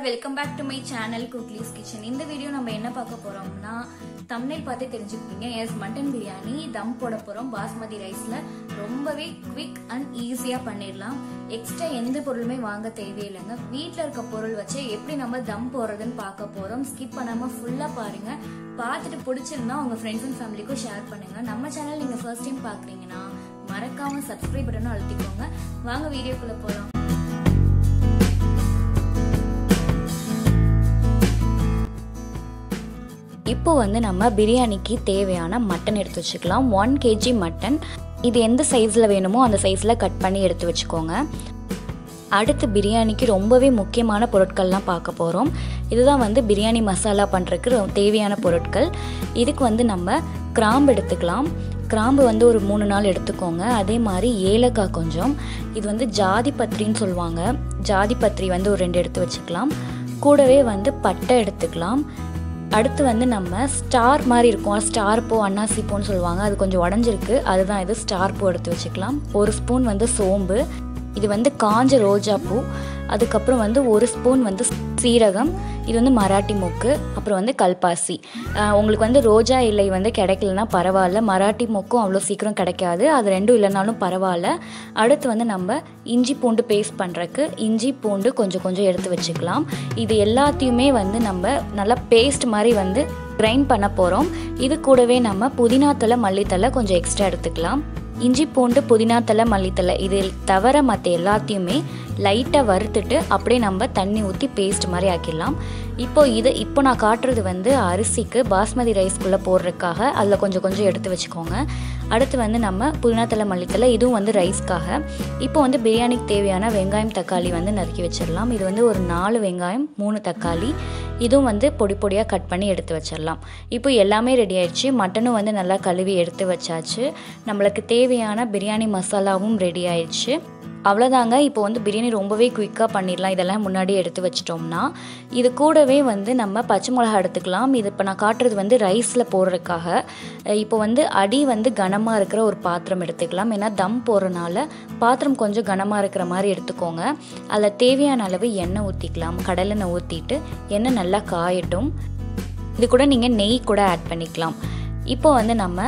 welcome back to my channel குக்லீஸ் kitchen இந்த video நம்ம என்ன பார்க்க போறோம்னா தம்னைல் பார்த்து தெரிஞ்சுப்பீங்க எஸ் மட்டன் பிரியாணி தம் போட போறோம் பாஸ்மதி ரைஸ்ல ரொம்பவே குவிக் அண்ட் ஈஸியா பண்ணிடலாம் எக்ஸ்ட்ரா எந்த பொருளுமே வாங்க தேவையில்லைங்க வீட்ல இருக்க பொருள் வச்சு எப்படி நம்ம தம் போடுறதுன்னு பார்க்க போறோம் ஸ்கிப் பண்ணாம ஃபுல்லா பாருங்க பார்த்துட்டு பிடிச்சிருந்தா உங்க ஃப்ரெண்ட்ஸ் அண்ட் ஃபேமிலிக்கும் ஷேர் பண்ணுங்க நம்ம சேனல் நீங்க ஃபர்ஸ்ட் டைம் பாக்குறீங்கன்னா மறக்காம சப்ஸ்கிரைப் பட்டனும் அழுத்திக்கோங்க வாங்க வீடியோக்குள்ள போலாம் இப்போ வந்து நம்ம பிரியாணிக்கு தேவையான மட்டன் எடுத்து வச்சுக்கலாம் ஒன் கேஜி மட்டன் இது எந்த சைஸில் வேணுமோ அந்த சைஸில் கட் பண்ணி எடுத்து வச்சுக்கோங்க அடுத்து பிரியாணிக்கு ரொம்பவே முக்கியமான பொருட்கள்லாம் பார்க்க போகிறோம் இதுதான் வந்து பிரியாணி மசாலா பண்ணுறதுக்கு தேவையான பொருட்கள் இதுக்கு வந்து நம்ம கிராம்பு எடுத்துக்கலாம் கிராம்பு வந்து ஒரு மூணு நாள் எடுத்துக்கோங்க அதே மாதிரி ஏலக்காய் கொஞ்சம் இது வந்து ஜாதி பத்திரின்னு சொல்லுவாங்க ஜாதி பத்திரி வந்து ஒரு ரெண்டு எடுத்து வச்சுக்கலாம் கூடவே வந்து பட்டை எடுத்துக்கலாம் அடுத்து வந்து நம்ம ஸ்டார் மாதிரி இருக்கும் ஸ்டார் பூ அன்னாசி பூன்னு சொல்லுவாங்க அது கொஞ்சம் உடஞ்சிருக்கு அதுதான் இது ஸ்டார் பூ எடுத்து வச்சுக்கலாம் ஒரு ஸ்பூன் வந்து சோம்பு இது வந்து காஞ்ச ரோஜா பூ அதுக்கப்புறம் வந்து ஒரு ஸ்பூன் வந்து சீரகம் இது வந்து மராட்டி மொக்கு அப்புறம் வந்து கல்பாசி ஆஹ் உங்களுக்கு வந்து ரோஜா இலை வந்து கிடைக்கலனா பரவாயில்ல மராட்டி மொக்கும் அவ்வளோ சீக்கிரம் கிடைக்காது அது ரெண்டும் இல்லைனாலும் பரவாயில்ல அடுத்து வந்து நம்ம இஞ்சி பூண்டு பேஸ்ட் பண்ணுறக்கு இஞ்சி பூண்டு கொஞ்சம் கொஞ்சம் எடுத்து வச்சுக்கலாம் இது எல்லாத்தையுமே வந்து நம்ம நல்லா பேஸ்ட் மாதிரி வந்து கிரைண்ட் பண்ண போகிறோம் இது கூடவே நம்ம புதினா தலை மல்லித்தலை கொஞ்சம் எக்ஸ்ட்ரா எடுத்துக்கலாம் இஞ்சி பூண்டு புதினா தலை மல்லித்தலை இது தவிர மற்ற எல்லாத்தையுமே லைட்டாக வறுத்துட்டு அப்படியே நம்ம தண்ணி ஊற்றி பேஸ்ட் மாதிரி ஆக்கிடலாம் இப்போ இது இப்போ நான் காட்டுறது வந்து அரிசிக்கு பாஸ்மதி ரைஸ்க்குள்ளே போடுறதுக்காக அதில் கொஞ்சம் கொஞ்சம் எடுத்து வச்சுக்கோங்க அடுத்து வந்து நம்ம புதினா தலை மல்லித்தலை இதுவும் வந்து ரைஸ்க்காக இப்போ வந்து பிரியாணிக்கு தேவையான வெங்காயம் தக்காளி வந்து நறுக்கி வச்சிடலாம் இது வந்து ஒரு நாலு வெங்காயம் மூணு தக்காளி இதுவும் வந்து பொடி பொடியாக கட் பண்ணி எடுத்து வச்சிடலாம் இப்போ எல்லாமே ரெடி ஆயிடுச்சு மட்டனும் வந்து நல்லா கழுவி எடுத்து வச்சாச்சு நம்மளுக்கு தேவையான பிரியாணி மசாலாவும் ரெடி ஆயிடுச்சு அவ்வளோதாங்க இப்போ வந்து பிரியாணி ரொம்பவே குயிக்காக பண்ணிடலாம் இதெல்லாம் முன்னாடி எடுத்து வச்சிட்டோம்னா இது கூடவே வந்து நம்ம பச்சை மிளகா எடுத்துக்கலாம் இது இப்போ நான் காட்டுறது வந்து ரைஸில் போடுறதுக்காக இப்போ வந்து அடி வந்து கனமாக இருக்கிற ஒரு பாத்திரம் எடுத்துக்கலாம் ஏன்னா தம் போடுறனால பாத்திரம் கொஞ்சம் கனமாக இருக்கிற மாதிரி எடுத்துக்கோங்க அதில் தேவையான அளவு எண்ணெய் ஊற்றிக்கலாம் கடலெண்ணெய் ஊற்றிட்டு எண்ணெய் நல்லா காயட்டும் இது கூட நீங்கள் நெய் கூட ஆட் பண்ணிக்கலாம் இப்போ வந்து நம்ம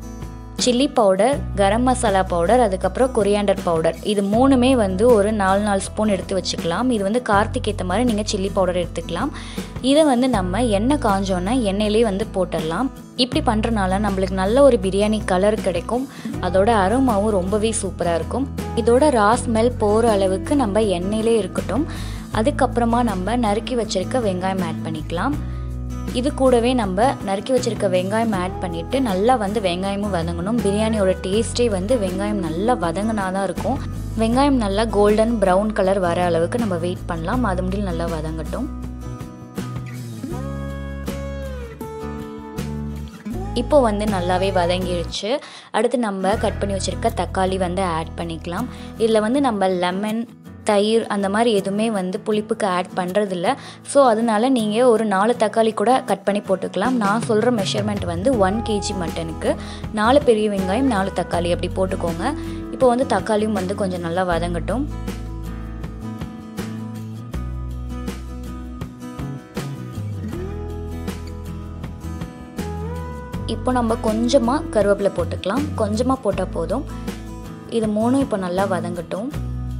chilli powder garam masala powder அதுக்கப்புறம் கொரியாண்டர் பவுடர் இது மூணுமே வந்து ஒரு நாலு நாலு ஸ்பூன் எடுத்து வச்சுக்கலாம் இது வந்து கார்த்திக் ஏற்ற மாதிரி நீங்கள் சில்லி பவுடர் எடுத்துக்கலாம் இதை வந்து நம்ம எண்ணெய் காஞ்சோன்னே எண்ணெயிலே வந்து போட்டுடலாம் இப்படி பண்ணுறனால நம்மளுக்கு நல்ல ஒரு பிரியாணி கலர் கிடைக்கும் அதோட அரோமாவும் ரொம்பவே சூப்பராக இருக்கும் இதோட ரா ஸ்மெல் போகிற அளவுக்கு நம்ம எண்ணெயிலே இருக்கட்டும் அதுக்கப்புறமா நம்ம நறுக்கி வச்சிருக்க வெங்காயம் ஆட் பண்ணிக்கலாம் இது கூடவே நம்ம நறுக்கி வச்சிருக்க வெங்காயம் ஆட் பண்ணிவிட்டு நல்லா வந்து வெங்காயமும் வதங்கணும் பிரியாணியோட டேஸ்ட்டே வந்து வெங்காயம் நல்லா வதங்கினா தான் இருக்கும் வெங்காயம் நல்லா கோல்டன் ப்ரௌன் கலர் வர அளவுக்கு நம்ம வெயிட் பண்ணலாம் அது முடியல நல்லா வதங்கட்டும் இப்போ வந்து நல்லாவே வதங்கிடுச்சு அடுத்து நம்ம கட் பண்ணி வச்சுருக்க தக்காளி வந்து ஆட் பண்ணிக்கலாம் இதில் வந்து நம்ம லெமன் தயிர் அந்த மாதிரி எதுவுமே வந்து புளிப்புக்கு ஆட் பண்ணுறதில்ல ஸோ அதனால நீங்கள் ஒரு நாலு தக்காளி கூட கட் பண்ணி போட்டுக்கலாம் நான் சொல்கிற மெஷர்மெண்ட் வந்து ஒன் கேஜி மட்டனுக்கு நாலு பெரிய வெங்காயம் நாலு தக்காளி அப்படி போட்டுக்கோங்க இப்போ வந்து தக்காளியும் வந்து கொஞ்சம் நல்லா வதங்கட்டும் இப்போ நம்ம கொஞ்சமாக கருவேப்பிலை போட்டுக்கலாம் கொஞ்சமாக போட்டால் போதும் இது மூணும் இப்போ நல்லா வதங்கட்டும்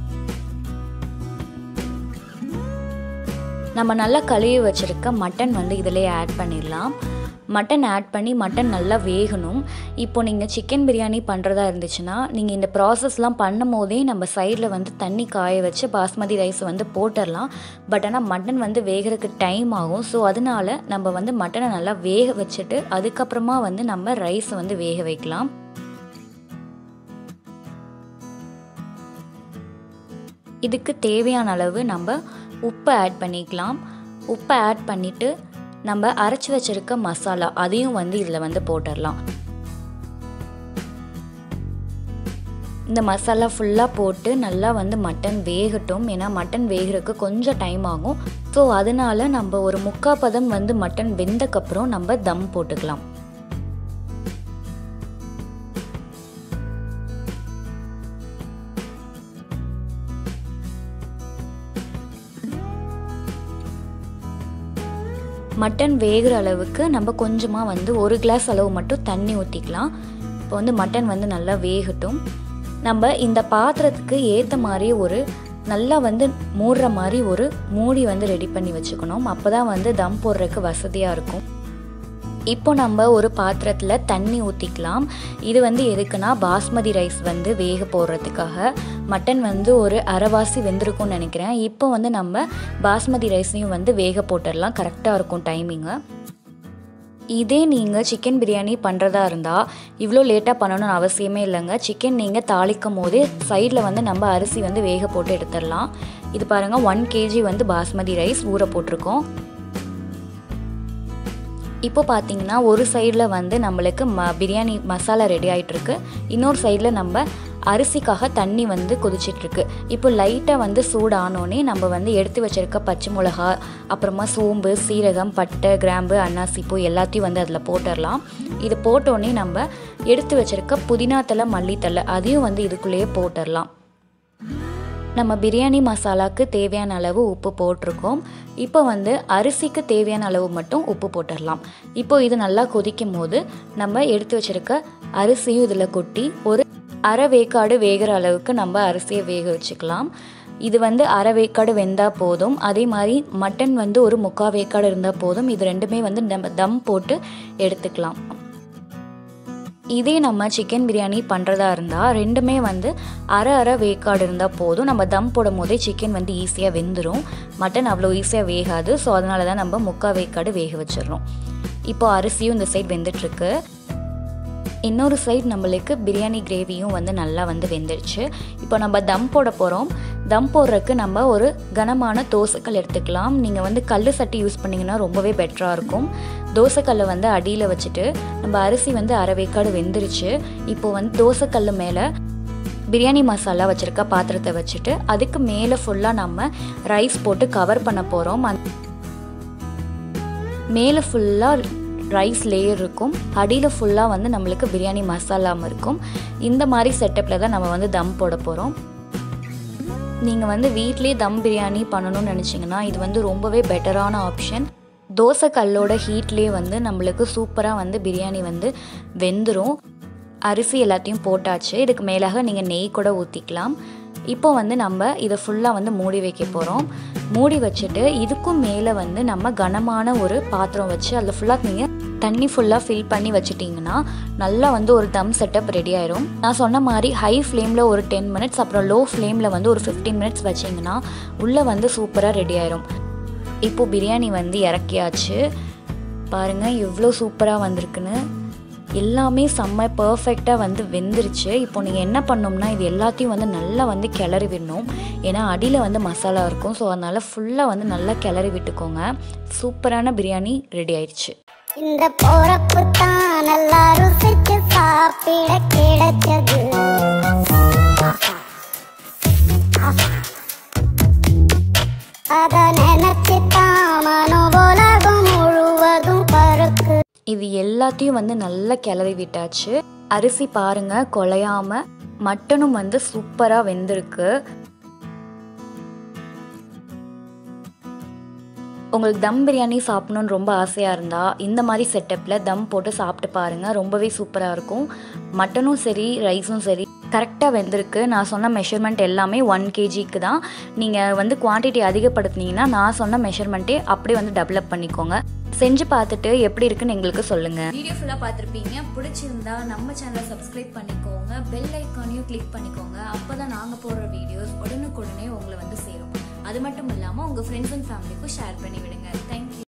நம்ம நல்லா கழுவி வச்சுருக்க மட்டன் வந்து இதிலே ஆட் பண்ணிடலாம் மட்டன் ஆட் பண்ணி மட்டன் நல்லா வேகணும் இப்போ நீங்கள் சிக்கன் பிரியாணி பண்ணுறதா இருந்துச்சுன்னா நீங்கள் இந்த ப்ராசஸ்லாம் பண்ணும் போதே நம்ம சைடில் வந்து தண்ணி காய வச்சு பாஸ்மதி ரைஸ் வந்து போட்டுடலாம் பட் ஆனால் மட்டன் வந்து வேகிறதுக்கு டைம் ஆகும் ஸோ அதனால நம்ம வந்து மட்டனை நல்லா வேக வச்சுட்டு அதுக்கப்புறமா வந்து நம்ம ரைஸை வந்து வேக வைக்கலாம் இதுக்கு தேவையான அளவு நம்ம உப்பை ஆட் பண்ணிக்கலாம் உப்பை ஆட் பண்ணிவிட்டு நம்ம அரைச்சி வச்சிருக்க மசாலா அதையும் வந்து இதில் வந்து போட்டுடலாம் இந்த மசாலா ஃபுல்லாக போட்டு நல்லா வந்து மட்டன் வேகட்டும் ஏன்னா மட்டன் வேகிறதுக்கு கொஞ்சம் டைம் ஆகும் ஸோ அதனால நம்ம ஒரு முக்கா பதம் வந்து மட்டன் வெந்தக்கப்புறம் நம்ம தம் போட்டுக்கலாம் மட்டன் வேகிற அளவுக்கு நம்ம கொஞ்சமாக வந்து ஒரு கிளாஸ் அளவு மட்டும் தண்ணி ஊற்றிக்கலாம் இப்போ வந்து மட்டன் வந்து நல்லா வேகட்டும் நம்ம இந்த பாத்திரத்துக்கு ஏற்ற மாதிரி ஒரு நல்லா வந்து மூடுற மாதிரி ஒரு மூடி வந்து ரெடி பண்ணி வச்சுக்கணும் அப்போ தான் வந்து தம் போடுறதுக்கு வசதியாக இருக்கும் இப்போ நம்ம ஒரு பாத்திரத்தில் தண்ணி ஊற்றிக்கலாம் இது வந்து எதுக்குன்னா பாஸ்மதி ரைஸ் வந்து வேக போடுறதுக்காக மட்டன் வந்து ஒரு அரைவாசி வெந்திருக்கும்னு நினைக்கிறேன் இப்போ வந்து நம்ம பாஸ்மதி ரைஸையும் வந்து வேக போட்டுடலாம் கரெக்டாக இருக்கும் டைமிங்கு இதே நீங்கள் சிக்கன் பிரியாணி பண்ணுறதா இருந்தால் இவ்வளோ லேட்டாக பண்ணணும்னு அவசியமே இல்லைங்க சிக்கன் நீங்கள் தாளிக்கும் போதே சைடில் வந்து நம்ம அரிசி வந்து வேக போட்டு எடுத்துடலாம் இது பாருங்கள் ஒன் கேஜி வந்து பாஸ்மதி ரைஸ் ஊற போட்டிருக்கோம் இப்போ பார்த்தீங்கன்னா ஒரு சைடில் வந்து நம்மளுக்கு ம பிரியாணி மசாலா ரெடி ஆகிட்டுருக்கு இன்னொரு சைடில் நம்ம அரிசிக்காக தண்ணி வந்து கொதிச்சிட்ருக்கு இப்போ லைட்டாக வந்து சூடானோடனே நம்ம வந்து எடுத்து வச்சிருக்க பச்சை மிளகா அப்புறமா சோம்பு சீரகம் பட்டை கிராம்பு அன்னாசிப்பூ எல்லாத்தையும் வந்து அதில் போட்டுடலாம் இது போட்டோடனே நம்ம எடுத்து வச்சிருக்க புதினா தலை மல்லித்தலை அதையும் வந்து இதுக்குள்ளேயே போட்டுடலாம் நம்ம பிரியாணி மசாலாவுக்கு தேவையான அளவு உப்பு போட்டிருக்கோம் இப்போ வந்து அரிசிக்கு தேவையான அளவு மட்டும் உப்பு போட்டுடலாம் இப்போ இது நல்லா கொதிக்கும் போது நம்ம எடுத்து வச்சிருக்க அரிசியும் இதில் கொட்டி ஒரு அரை வேக்காடு வேகிற அளவுக்கு நம்ம அரிசியை வேக வச்சுக்கலாம் இது வந்து அரை வேக்காடு வெந்தால் போதும் அதே மாதிரி மட்டன் வந்து ஒரு முக்கால் வேக்காடு இருந்தால் போதும் இது ரெண்டுமே வந்து நம்ம தம் போட்டு எடுத்துக்கலாம் இதே நம்ம சிக்கன் பிரியாணி பண்ணுறதா இருந்தால் ரெண்டுமே வந்து அரை அரை வேக்காடு இருந்தால் போதும் நம்ம தம் போடும் போதே சிக்கன் வந்து ஈஸியாக வெந்துடும் மட்டன் அவ்வளோ ஈஸியாக வேகாது ஸோ அதனால தான் நம்ம முக்கால் வேக்காடு வேக வச்சிடுறோம் இப்போ அரிசியும் இந்த சைட் வெந்துட்டுருக்கு இன்னொரு சைடு நம்மளுக்கு பிரியாணி கிரேவியும் வந்து நல்லா வந்து வெந்துடுச்சு இப்போ நம்ம தம் போட போகிறோம் தம் போடுறதுக்கு நம்ம ஒரு கனமான தோசைக்கல் எடுத்துக்கலாம் நீங்கள் வந்து கல் சட்டி யூஸ் பண்ணிங்கன்னா ரொம்பவே பெட்டராக இருக்கும் தோசைக்கல்லை வந்து அடியில் வச்சுட்டு நம்ம அரிசி வந்து அரை வேக்காடு வெந்துருச்சு இப்போ வந்து தோசைக்கல் மேலே பிரியாணி மசாலா வச்சுருக்க பாத்திரத்தை வச்சுட்டு அதுக்கு மேலே ஃபுல்லாக நம்ம ரைஸ் போட்டு கவர் பண்ண போகிறோம் மேலே ஃபுல்லாக ரைஸ் லேயர் இருக்கும் அடியில் ஃபுல்லாக வந்து நம்மளுக்கு பிரியாணி மசாலாவும் இருக்கும் இந்த மாதிரி செட்டப்பில் தான் நம்ம வந்து தம் போட போகிறோம் நீங்கள் வந்து வீட்லேயே தம் பிரியாணி பண்ணணும்னு நினச்சிங்கன்னா இது வந்து ரொம்பவே பெட்டரான ஆப்ஷன் தோசை கல்லோட ஹீட்லேயே வந்து நம்மளுக்கு சூப்பராக வந்து பிரியாணி வந்து வெந்துடும் அரிசி எல்லாத்தையும் போட்டாச்சு இதுக்கு மேலாக நீங்கள் நெய் கூட ஊற்றிக்கலாம் இப்போ வந்து நம்ம இதை ஃபுல்லாக வந்து மூடி வைக்க போகிறோம் மூடி வச்சுட்டு இதுக்கும் மேலே வந்து நம்ம கனமான ஒரு பாத்திரம் வச்சு அதில் ஃபுல்லாக நீங்கள் தண்ணி ஃபுல்லாக ஃபில் பண்ணி வச்சுட்டிங்கன்னா நல்லா வந்து ஒரு தம் செட்டப் ரெடி ஆயிரும் நான் சொன்ன மாதிரி ஹை ஃப்ளேமில் ஒரு டென் மினிட்ஸ் அப்புறம் லோ ஃப்ளேமில் வந்து ஒரு ஃபிஃப்டீன் மினிட்ஸ் வச்சிங்கன்னா உள்ளே வந்து சூப்பராக ரெடி ஆயிரும் இப்போது பிரியாணி வந்து இறக்கியாச்சு பாருங்கள் எவ்வளோ சூப்பராக வந்திருக்குன்னு எல்லாமே செம்ம பர்ஃபெக்டாக வந்து வெந்துருச்சு இப்போ நீங்கள் என்ன பண்ணோம்னா இது எல்லாத்தையும் வந்து நல்லா வந்து கிளறி விடணும் ஏன்னா அடியில் வந்து மசாலா இருக்கும் ஸோ அதனால் ஃபுல்லாக வந்து நல்லா கிளறி விட்டுக்கோங்க சூப்பரான பிரியாணி ரெடி ஆயிடுச்சு இந்த போறப்பு தான் நல்லா ருசிச்சு சாப்பிட கிடைச்சது அத நினைச்சு தான் மனோ உலகம் முழுவதும் பருக்கு இது எல்லாத்தையும் வந்து நல்லா கிளறி விட்டாச்சு அரிசி பாருங்க குலையாம மட்டனும் வந்து சூப்பராக வெந்திருக்கு உங்களுக்கு தம் பிரியாணி சாப்பிடணுன்னு ரொம்ப ஆசையாக இருந்தால் இந்த மாதிரி செட்டப்பில் தம் போட்டு சாப்பிட்டு பாருங்கள் ரொம்பவே சூப்பராக இருக்கும் மட்டனும் சரி ரைஸும் சரி கரெக்டாக வெந்திருக்கு நான் சொன்ன மெஷர்மெண்ட் எல்லாமே ஒன் கேஜிக்கு தான் நீங்கள் வந்து குவான்டிட்டி அதிகப்படுத்துனீங்கன்னா நான் சொன்ன மெஷர்மெண்ட்டே அப்படியே வந்து டெவலப் பண்ணிக்கோங்க செஞ்சு பார்த்துட்டு எப்படி இருக்குன்னு எங்களுக்கு சொல்லுங்கள் வீடியோ ஃபுல்லாக பார்த்துருப்பீங்க பிடிச்சிருந்தா நம்ம சேனலை சப்ஸ்கிரைப் பண்ணிக்கோங்க பெல் ஐக்கானையும் கிளிக் பண்ணிக்கோங்க அப்போ தான் நாங்கள் போடுற வீடியோஸ் உடனுக்குடனே உங்களை வந்து சேரும் அது மட்டும் இல்லாமல் உங்கள் ஃப்ரெண்ட்ஸ் அண்ட் ஃபேமிலிக்கும் ஷேர் பண்ணி விடுங்க தேங்க்யூ